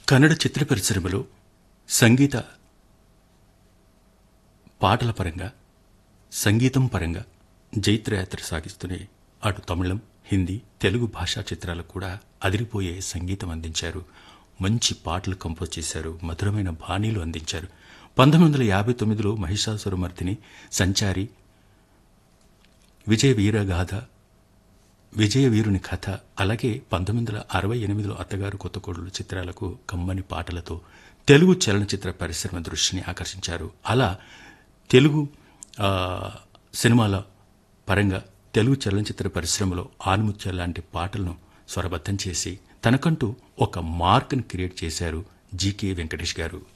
కన్నడ చిత్ర పరిశ్రమలో సంగీత పాటల పరంగా సంగీతం పరంగా జైత్రయాత్ర సాగిస్తూనే అటు తమిళం హిందీ తెలుగు భాషా చిత్రాలకు కూడా అదిరిపోయే సంగీతం అందించారు మంచి పాటలు కంపోజ్ చేశారు మధురమైన బాణీలు అందించారు పంతొమ్మిది వందల యాభై తొమ్మిదిలో మహిషాసురమర్దిని సంచారి విజయ వీరగాథ విజయ వీరుని కథ అలాగే పంతొమ్మిది వందల అరవై ఎనిమిదిలో అత్తగారు కొత్త కోడలు చిత్రాలకు కమ్మని పాటలతో తెలుగు చలనచిత్ర పరిశ్రమ దృష్టిని ఆకర్షించారు అలా తెలుగు ఆ, సినిమాల పరంగా తెలుగు చలనచిత్ర పరిశ్రమలో ఆనుముత్యాల లాంటి పాటలను స్వరబద్ధం చేసి తనకంటూ ఒక మార్క్ని క్రియేట్ చేశారు జీకే వెంకటేష్ గారు